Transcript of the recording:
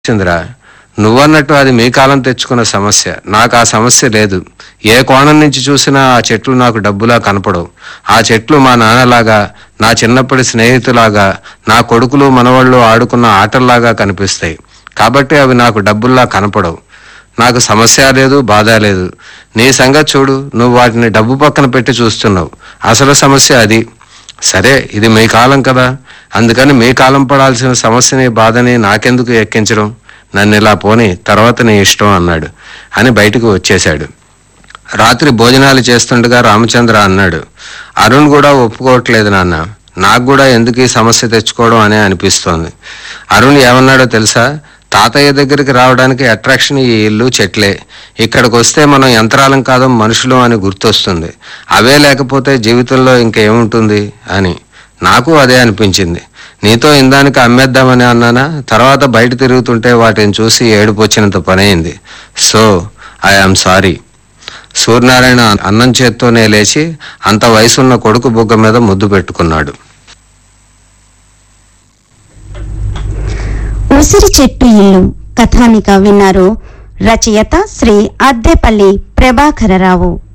చంద్ర నువ్వన్నట్టు అది మీ కాలం తెచ్చుకున్న సమస్య నాకు ఆ సమస్య లేదు ఏ కోణం నుంచి చూసినా ఆ చెట్లు నాకు డబ్బులా కనపడవు ఆ చెట్లు మా నాన్నలాగా నా చిన్నప్పటి స్నేహితులాగా నా కొడుకులు మనవాళ్ళు ఆడుకున్న ఆటల్లాగా కనిపిస్తాయి కాబట్టి అవి నాకు డబ్బుల్లా కనపడవు నాకు సమస్య లేదు బాధ లేదు నీ సంగతి చూడు నువ్వు వాటిని డబ్బు పక్కన పెట్టి చూస్తున్నావు అసలు సమస్య అది సరే ఇది మీ కాలం కదా అందుకని మీ కాలం పడాల్సిన సమస్యని బాధని నాకెందుకు ఎక్కించడం నన్ను ఇలా పోని తర్వాత నీ ఇష్టం అన్నాడు అని బయటకు వచ్చేశాడు రాత్రి భోజనాలు చేస్తుండగా రామచంద్ర అన్నాడు అరుణ్ కూడా ఒప్పుకోవట్లేదు నాన్న నాకు కూడా ఎందుకు ఈ సమస్య తెచ్చుకోవడం అనే అనిపిస్తోంది అరుణ్ ఏమన్నాడో తెలుసా తాతయ్య దగ్గరికి రావడానికి అట్రాక్షన్ ఈ ఇల్లు చెట్లే ఇక్కడికి వస్తే మనం యంత్రాలం కాదు మనుషులు అని గుర్తొస్తుంది అవే లేకపోతే జీవితంలో ఇంకేముంటుంది అని నాకు అదే అనిపించింది నీతో ఇందానికి అమ్మేద్దామని అన్నానా తర్వాత బయట తిరుగుతుంటే వాటిని చూసి ఏడుపు వచ్చినంత పనైంది సో ఐఆమ్ సారీ సూర్యనారాయణ అన్నం చేత్తోనే లేచి అంత వయసున్న కొడుకు బుగ్గ మీద ముద్దు పెట్టుకున్నాడు ఉసిరి చెట్టు ఇల్లు కథానిక విన్నారు రచయిత శ్రీ అద్దెపల్లి ప్రభాకరరావు